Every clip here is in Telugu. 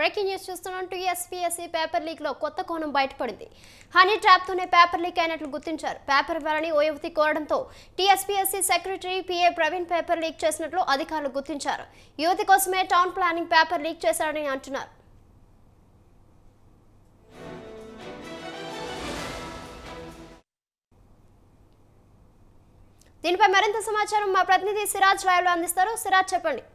బ్రేకింగ్ న్యూస్ చూస్తున్నాం టీఎస్పీఎస్సీ పేపర్ లీక్ లో కొత్త కోణం బయటపడింది హనీ ట్రాప్ తోనే పేపర్ లీక్ అయినట్లు గుర్తించారు పేపర్ ఇవ్వాలని ఓ యువతి కోరడంతో TSPSC secretary PA Praveen paper leak చేసినట్లు అధికారులు గుర్తించారు యువతి కోసమే టౌన్ ప్లానింగ్ పేపర్ లీక్ చేశారని అంటున్నారు దీనిపై మరింత సమాచారం మా ప్రతినిధి సిరాజ్ లైవ్ లో అందిస్తారు సిరాజ్ చెప్పండి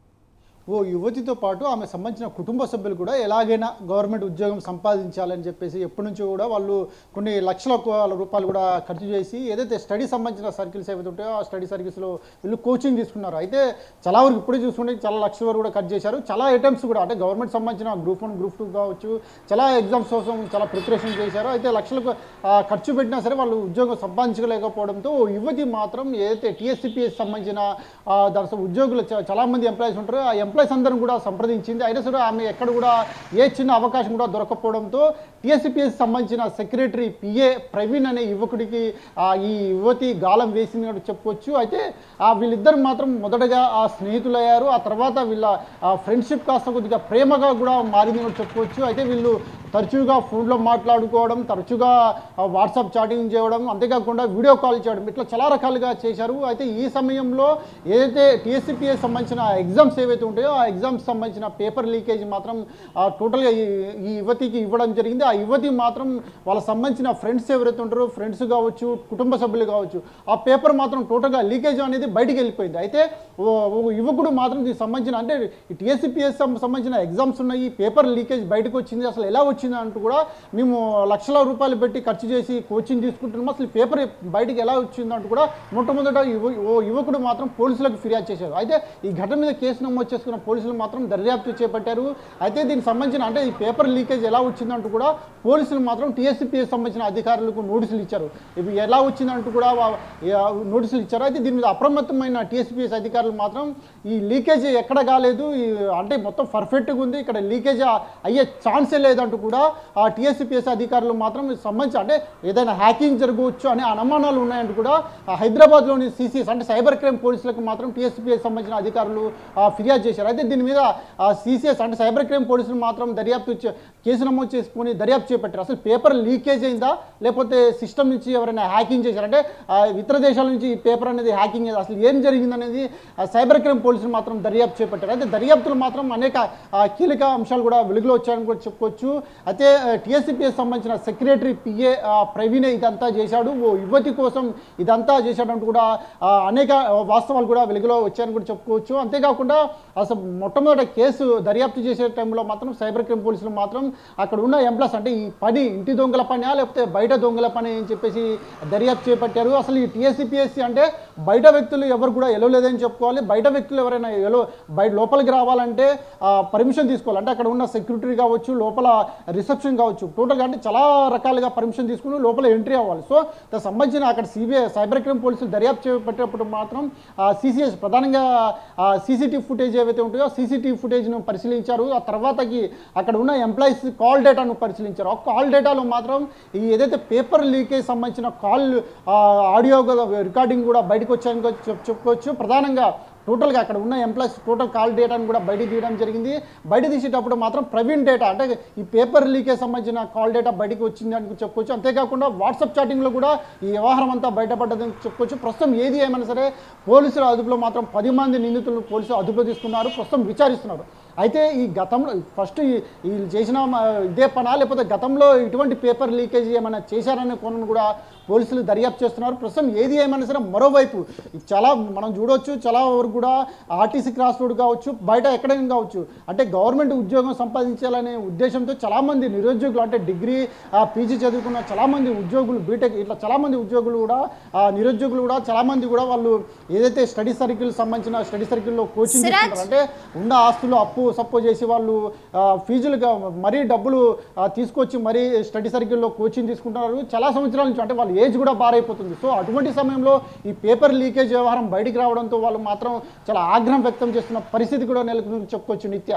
ఓ యువతితో పాటు ఆమె సంబంధించిన కుటుంబ సభ్యులు కూడా ఎలాగైనా గవర్నమెంట్ ఉద్యోగం సంపాదించాలని చెప్పేసి ఎప్పటి నుంచో కూడా వాళ్ళు కొన్ని లక్షల కో- రూపాయలు కూడా ఖర్చు చేసి ఏదైతే స్టడీ సంబంధించిన సర్కిల్స్ ఏవైతే ఉంటాయో ఆ స్టడీ సర్కిల్స్లో వీళ్ళు కోచింగ్ తీసుకున్నారు అయితే చాలా వరకు ఇప్పుడే చూసుకుంటే చాలా లక్షల వరకు కూడా కట్ చేశారు చాలా ఐటమ్స్ కూడా అంటే గవర్నమెంట్ సంబంధించిన గ్రూప్ వన్ గ్రూప్ టూ కావచ్చు చాలా ఎగ్జామ్స్ కోసం చాలా ప్రిపరేషన్ చేశారు అయితే లక్షలకు ఆ, ఖర్చు పెట్టినా సరే వాళ్ళు ఉద్యోగం సంపాదించలేకపోవడంతో ఓ యువతి మాత్రం ఏదైతే టీఎస్సీపీఎస్ సంబంధించిన ఆ, దాని అసలు ఉద్యోగులు చా- చాలా మంది ఎంప్లాయీస్ ఉంటారు ఆ ఎంప్లాయీస్ అందరం కూడా సంప్రదించింది అయినా సరే ఆమె ఎక్కడ కూడా ఏ చిన్న అవకాశం కూడా దొరకపోవడంతో టీఎస్సీపీఎస్ సంబంధించిన సెక్రటరీ పిఏ ప్రవీణ్ అనే యువకుడికి ఆ, ఈ యువతి గాలం వేసింది చెప్పుకోవచ్చు అయితే ఆ వీళ్ళిద్దరు మాత్రం మొదటగా ఆ స్నేహితులయ్యారు ఆ తర్వాత వీళ్ళ ఫ్రెండ్షిప్ కాస్త కొద్దిగా ప్రేమగా కూడా మారింది కూడా చెప్పుకోవచ్చు అయితే వీళ్ళు తరచుగా ఫోన్లో మాట్లాడుకోవడం తరచుగా ఆ, వాట్సాప్ చాటింగ్ చేయడం అంతేకాకుండా వీడియో కాల్ చేయడం ఇట్లా చాలా రకాలుగా చేశారు అయితే ఈ సమయంలో ఏదైతే టీఎస్సీపీఎస్ సంబంధించిన ఎగ్జామ్స్ ఏవైతే ఉంటాయో ఆ ఎగ్జామ్స్ సంబంధించిన పేపర్ లీకేజ్ మాత్రం ఆ, టోటల్గా ఈ ఈ యువతికి ఇవ్వడం జరిగింది ఆ యువతి మాత్రం వాళ్ళ సంబంధించిన ఫ్రెండ్స్ ఎవరైతే ఉంటారో ఫ్రెండ్స్ కావచ్చు కుటుంబ సభ్యులు కావచ్చు ఆ పేపర్ మాత్రం టోటల్గా లీకేజ్ అనేది బయటికి వెళ్ళిపోయింది అయితే ఓ- ఓ యువకుడు మాత్రం దీనికి సంబంధించిన అంటే ఈ టీఎస్సీపీఎస్ సంబంధించిన ఎగ్జామ్స్ ఉన్నాయి పేపర్ లీకేజ్ బయటకు వచ్చింది అసలు ఎలా వచ్చింది అంటూ కూడా మేము లక్షల రూపాయలు పెట్టి ఖర్చు చేసి కోచింగ్ తీసుకుంటున్నాం అసలు పేపర్ బయటికి ఎలా వచ్చింది అంటూ కూడా మొట్టమొదట యువ ఓ యువకుడు మాత్రం పోలీసులకు ఫిర్యాదు చేశారు అయితే ఈ ఘటన మీద కేసు నమోదు చేసుకున్న పోలీసులు మాత్రం దర్యాప్తు చేపట్టారు అయితే దీనికి సంబంధించిన అంటే ఈ పేపర్ లీకేజ్ ఎలా వచ్చిందంటూ కూడా పోలీసులు మాత్రం టీఎస్సీపీఎస్ సంబంధించిన అధికారులకు నోటీసులు ఇచ్చారు ఇవి ఎలా వచ్చిందంటూ కూడా వా- ఆ, నోటీసులు ఇచ్చారు అయితే దీని మీద అప్రమత్తమైన టీఎస్పీఎస్ అధికారులు మాత్రం ఈ లీకేజ్ ఎక్కడ కాలేదు ఈ అంటే మొత్తం పర్ఫెక్ట్గా ఉంది ఇక్కడ లీకేజ్ అయ్యే ఛాన్సే లేదంటూ కూడా ఆ టీఎస్పీఎస్ అధికారులు మాత్రం ఇది సంబంధించి అంటే ఏదైనా హ్యాకింగ్ జరగవచ్చు అనే అనుమానాలు ఉన్నాయంటూ కూడా ఆ హైదరాబాద్లోని సీసీఎస్ అంటే సైబర్ క్రైమ్ పోలీసులకు మాత్రం టీఎస్పీఎస్ సంబంధించిన అధికారులు ఆ, ఫిర్యాదు చేశారు అయితే దీని మీద సీసీఎస్ అంటే సైబర్ క్రైమ్ పోలీసులు మాత్రం దర్యాప్తు చే- కేసు నమోదు చేసుకుని దర్యాప్తు చేపట్టారు అసలు పేపర్ లీకేజ్ అయిందా లేకపోతే సిస్టమ్ నుంచి ఎవరైనా హ్యాకింగ్ చేశారు అంటే ఆ, ఇతర దేశాల నుంచి ఈ పేపర్ అనేది హ్యాకింగ్ అయింది అసలు ఏం జరిగింది అనేది ఆ, సైబర్ క్రైమ్ పోలీసులు మాత్రం దర్యాప్తు చేపట్టారు అయితే దర్యాప్తులు మాత్రం అనేక ఆ, కీలక అంశాలు కూడా వెలుగులో వచ్చాయని కూడా చెప్పుకోవచ్చు అయితే టీఎస్సీపీఎస్ సంబంధించిన సెక్రటరీ పిఏ ప్రవీణే ఇదంతా చేశాడు ఓ యువతి కోసం ఇదంతా చేశాడంటూ కూడా ఆ, అనేక వాస్తవాలు కూడా వెలుగులో వచ్చాయని కూడా చెప్పుకోవచ్చు అంతేకాకుండా అసలు మొట్టమొదటి కేసు దర్యాప్తు చేసే టైంలో మాత్రం సైబర్ క్రైమ్ పోలీసులు మాత్రం అక్కడ ఉన్న ఎంప్లాస్ అంటే ఈ పని ఇంటి దొంగల పని లేకపోతే బయట దొంగల పని అని చెప్పేసి దర్యాప్తు చేపట్టారు అసలు ఈ టీఎస్సీపీఎస్సీ అంటే బయట వ్యక్తులు ఎవరు కూడా ఎలవలేదని చెప్పుకోవాలి బయట వ్యక్తులు ఎవరైనా ఎలో బయట లోపలికి రావాలంటే పర్మిషన్ తీసుకోవాలి అంటే అక్కడ ఉన్న సెక్యూరిటీ కావచ్చు లోపల రిసెప్షన్ కావచ్చు టోటల్గా అంటే చాలా రకాలుగా పర్మిషన్ తీసుకుని లోపల ఎంట్రీ అవ్వాలి సో దానికి సంబంధించిన అక్కడ సిబిఐ సైబర్ క్రైమ్ పోలీసులు దర్యాప్తు చేపట్టేటప్పుడు మాత్రం సిసిఎస్ ప్రధానంగా సీసీటీవీ ఫుటేజ్ ఏవైతే ఉంటాయో సీసీటీవీ ఫుటేజ్ను పరిశీలించారు ఆ తర్వాతకి అక్కడ ఉన్న ఎంప్లాయీస్ కాల్ డేటాను పరిశీలించారు ఆ కాల్ డేటాలో మాత్రం ఈ ఏదైతే పేపర్ లీకేజ్ సంబంధించిన కాల్ ఆడియో రికార్డింగ్ కూడా బయటకు వచ్చాయని కూడా చెప్- చెప్పుకోవచ్చు ప్రధానంగా టోటల్గా అక్కడ ఉన్న ఎంప్లాయీస్ టోటల్ కాల్ డేటాను కూడా బయట తీయడం జరిగింది బయట తీసేటప్పుడు మాత్రం ప్రవీణ్ డేటా అంటే ఈ పేపర్ లీకేజ్ సంబంధించిన కాల్ డేటా బయటకు వచ్చింది అని చెప్పుకోవచ్చు అంతేకాకుండా వాట్సాప్ చాటింగ్లో కూడా ఈ వ్యవహారం అంతా బయటపడ్డదని చెప్పుకోవచ్చు ప్రస్తుతం ఏది ఏమైనా సరే పోలీసుల అదుపులో మాత్రం పది మంది నిందితులను పోలీసులు అదుపులో తీసుకున్నారు ప్రస్తుతం విచారిస్తున్నారు అయితే ఈ గతంలో ఫస్ట్ ఈ- వీళ్ళు చేసిన మ- ఇదే పనా లేకపోతే గతంలో ఇటువంటి పేపర్ లీకేజ్ ఏమైనా చేశారనే కోణం కూడా పోలీసులు దర్యాప్తు చేస్తున్నారు ప్రస్తుతం ఏది ఏమైనా సరే మరోవైపు ఇది చాలా మనం చూడవచ్చు చాలా వరకు కూడా ఆర్టీసీ క్రాస్ రోడ్ కావచ్చు బయట ఎక్కడైనా కావచ్చు అంటే గవర్నమెంట్ ఉద్యోగం సంపాదించాలనే ఉద్దేశంతో చాలామంది నిరుద్యోగులు అంటే డిగ్రీ పీజీ చదువుకున్న చాలామంది ఉద్యోగులు బీటెక్ ఇట్లా చాలామంది ఉద్యోగులు కూడా ఆ, నిరుద్యోగులు కూడా చాలామంది కూడా వాళ్ళు ఏదైతే స్టడీ సర్కిల్ సంబంధించిన స్టడీ సర్కిల్లో కోచింగ్ సిరాజ్. తీసుకుంటారు అంటే ఉన్న ఆస్తులు అప్పు సప్పు చేసి వాళ్ళు ఆ, ఫీజులుగా మరీ డబ్బులు ఆ, తీసుకొచ్చి మరీ స్టడీ సర్కిల్లో కోచింగ్ తీసుకుంటున్నారు చాలా సంవత్సరాల నుంచి అంటే వాళ్ళ ఏజ్ కూడా బారైపోతుంది సో అటువంటి సమయంలో ఈ పేపర్ లీకేజ్ వ్యవహారం బయటికి రావడంతో వాళ్ళు మాత్రం చాలా ఆగ్రహం వ్యక్తం చేస్తున్న పరిస్థితి కూడా నెలకొని చెప్పుకోవచ్చు నిత్య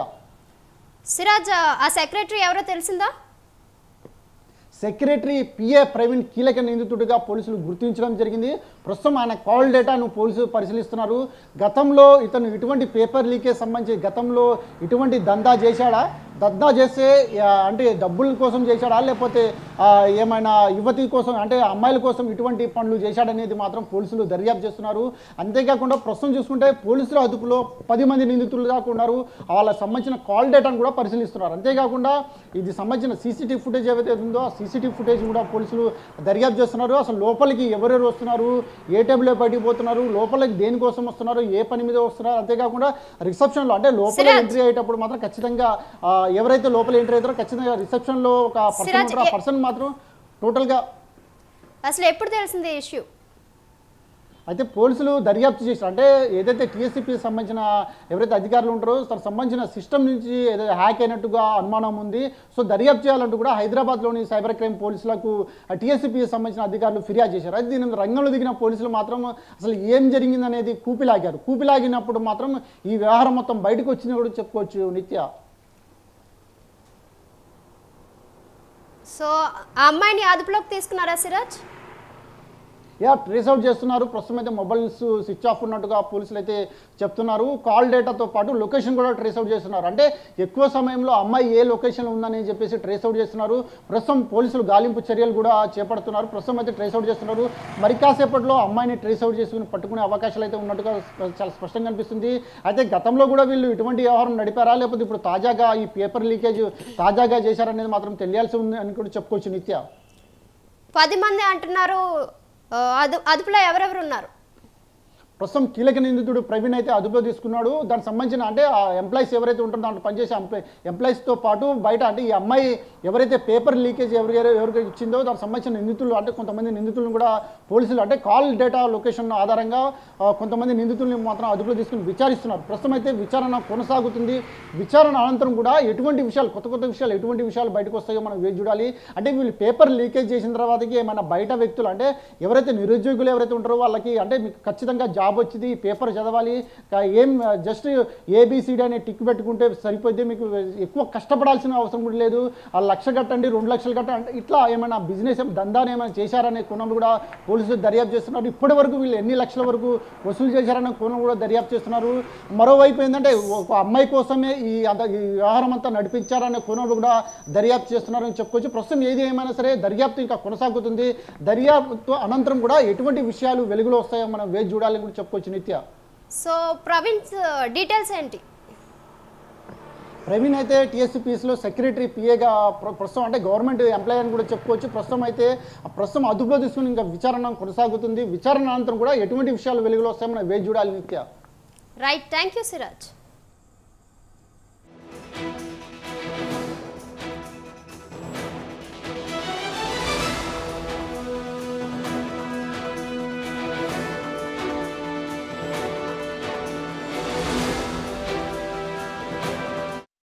సిరాజ్ ఆ సెక్రటరీ ఎవరో తెలిసిందా సెక్రటరీ పిఏ ప్రవీణ్ కీలక నిందితుడిగా పోలీసులు గుర్తించడం జరిగింది ప్రస్తుతం ఆయన కాల్ డేటాను పోలీసులు పరిశీలిస్తున్నారు గతంలో ఇతను ఇటువంటి పేపర్ లీకేజ్ సంబంధించి గతంలో ఇటువంటి దందా చేశాడా దద్దా చేస్తే ఆ, అంటే డబ్బుల కోసం చేశాడా లేకపోతే ఆ, ఏమైనా యువతి కోసం అంటే అమ్మాయిల కోసం ఇటువంటి పనులు చేశాడనేది మాత్రం పోలీసులు దర్యాప్తు చేస్తున్నారు అంతేకాకుండా ప్రస్తుతం చూసుకుంటే పోలీసుల అదుపులో పది మంది నిందితులు దాకా ఉన్నారు వాళ్ళకి సంబంధించిన కాల్ డేటాను కూడా పరిశీలిస్తున్నారు అంతేకాకుండా ఇది సంబంధించిన సీసీటీవీ ఫుటేజ్ ఏవైతే ఉందో ఆ సీసీటీవీ ఫుటేజ్ కూడా పోలీసులు దర్యాప్తు చేస్తున్నారు అసలు లోపలికి ఎవరెవరు వస్తున్నారు ఏ టైంలో బయటికి పోతున్నారు లోపలికి దేనికోసం వస్తున్నారు ఏ పని మీద వస్తున్నారు అంతేకాకుండా రిసెప్షన్లో అంటే లోపల సిరాజ్. ఎంట్రీ అయ్యేటప్పుడు మాత్రం ఖచ్చితంగా ఆ, ఎవరైతే లోపల ఎంట్రీ అవుతారో ఖచ్చితంగా రిసెప్షన్లో ఒక పర్సన్ సిరాజ్, ఉంటారో ఆ ఏ- పర్సన్ మాత్రం టోటల్గా అసలు ఎప్పుడు తెలిసింది ఇష్యూ అయితే పోలీసులు దర్యాప్తు చేశారు అంటే ఏదైతే టీఎస్సీపీ సంబంధించిన ఎవరైతే అధికారులు ఉంటారో తనకు సంబంధించిన సిస్టమ్ నుంచి ఏదైతే హ్యాక్ అయినట్టుగా అనుమానం ఉంది సో దర్యాప్తు చేయాలంటూ కూడా హైదరాబాద్లోని సైబర్ క్రైమ్ పోలీసులకు టీఎస్సీపీ సంబంధించిన అధికారులు ఫిర్యాదు చేశారు అయితే దీని మీద రంగంలో దిగిన పోలీసులు మాత్రం అసలు ఏం జరిగిందనేది కూపిలాగారు కూపిలాగినప్పుడు మాత్రం ఈ వ్యవహారం మొత్తం బయటకు వచ్చింది కూడా చెప్పుకోవచ్చు నిత్య సో ఆ అమ్మాయిని అదుపులోకి తీసుకున్నారా సిరాజ్ యా ట్రేస్ అవుట్ చేస్తున్నారు ప్రస్తుతం అయితే మొబైల్స్ స్విచ్ ఆఫ్ ఉన్నట్టుగా పోలీసులు అయితే చెప్తున్నారు కాల్ డేటాతో పాటు లొకేషన్ కూడా ట్రేస్ అవుట్ చేస్తున్నారు అంటే ఎక్కువ సమయంలో అమ్మాయి ఏ లొకేషన్ ఉందని చెప్పేసి ట్రేస్ అవుట్ చేస్తున్నారు ప్రస్తుతం పోలీసులు గాలింపు చర్యలు కూడా చేపడుతున్నారు ప్రస్తుతం అయితే ట్రేస్ అవుట్ చేస్తున్నారు మరి కాసేపట్లో అమ్మాయిని ట్రేస్ అవుట్ చేసుకుని పట్టుకునే అవకాశాలు అయితే ఉన్నట్టుగా స్ప- చాలా స్పష్టంగా కనిపిస్తుంది అయితే గతంలో కూడా వీళ్ళు ఇటువంటి వ్యవహారం నడిపారా లేకపోతే ఇప్పుడు తాజాగా ఈ పేపర్ లీకేజ్ తాజాగా చేశారనేది మాత్రం తెలియాల్సి ఉంది అని కూడా చెప్పుకోవచ్చు నిత్య పది మంది అంటున్నారు ఆ, అదు అదుపులో ఎవరెవరు ఉన్నారు ప్రస్తుతం కీలక నిందితుడు ప్రవీణ్ అయితే అదుపులో తీసుకున్నాడు దానికి సంబంధించిన అంటే ఆ ఎంప్లాయీస్ ఎవరైతే ఉంటారో దాంట్లో పనిచేసే ఎంప్లాయ్ ఎంప్లాయీస్తో పాటు బయట అంటే ఈ అమ్మాయి ఎవరైతే పేపర్ లీకేజ్ ఎవరు ఎవరికి ఇచ్చిందో దానికి సంబంధించిన నిందితులు అంటే కొంతమంది నిందితులను కూడా పోలీసులు అంటే కాల్ డేటా లొకేషన్ ఆధారంగా ఆ, కొంతమంది నిందితుల్ని మాత్రం అదుపులో తీసుకుని విచారిస్తున్నారు ప్రస్తుతం అయితే విచారణ కొనసాగుతుంది విచారణ అనంతరం కూడా ఎటువంటి విషయాలు కొత్త కొత్త విషయాలు ఎటువంటి విషయాలు బయటకు వస్తాయో మనం వేచి చూడాలి అంటే వీళ్ళు పేపర్ లీకేజ్ చేసిన తర్వాతకి ఏమైనా బయట వ్యక్తులు అంటే ఎవరైతే నిరుద్యోగులు ఎవరైతే ఉంటారో వాళ్ళకి అంటే మీకు ఖచ్చితంగా జాబ్ వచ్చింది పేపర్ చదవాలి కా- ఏం జస్ట్ ఏబిసిడి అనే టిక్ పెట్టుకుంటే సరిపోతే మీకు ఎక్కువ కష్టపడాల్సిన అవసరం కూడా లేదు ఆ లక్ష కట్టండి రెండు లక్షలు కట్టండి అంటే ఇట్లా ఏమైనా బిజినెస్ దందాన్ని ఏమైనా చేశారనే కోణంలో కూడా పోలీసులు దర్యాప్తు చేస్తున్నారు ఇప్పటి వరకు వీళ్ళు ఎన్ని లక్షల వరకు వసూలు చేశారనే కోణం కూడా దర్యాప్తు చేస్తున్నారు మరోవైపు ఏంటంటే ఒక అమ్మాయి కోసమే ఈ అంత ఈ వ్యవహారం అంతా నడిపించారనే కోణంలో కూడా దర్యాప్తు చేస్తున్నారని చెప్పుకోవచ్చు ప్రస్తుతం ఏది ఏమైనా సరే దర్యాప్తు ఇంకా కొనసాగుతుంది దర్యాప్తు అనంతరం కూడా ఎటువంటి విషయాలు వెలుగులో వస్తాయో మనం వేచి చూడాలని కూడా చెప్పుకోవచ్చు నిత్య సో ప్రవీణ్ డీటెయిల్స్ ఏంటి ప్రవీణ్ అయితే టీఎస్సీపీఎస్లో సెక్రటరీ పిఏగా ప్రస్తుతం అంటే గవర్నమెంట్ ఎంప్లాయీ అని కూడా చెప్పుకోవచ్చు ప్రస్తుతం అయితే ఆ ప్రస్తుతం అదుపులో తీసుకుని ఇంకా విచారణ కొనసాగుతుంది విచారణ అనంతరం కూడా ఎటువంటి విషయాలు వెలుగులో వస్తాయో మనం వేచి చూడాలి నిత్య రైట్ థ్యాంక్ యూ సిరాజ్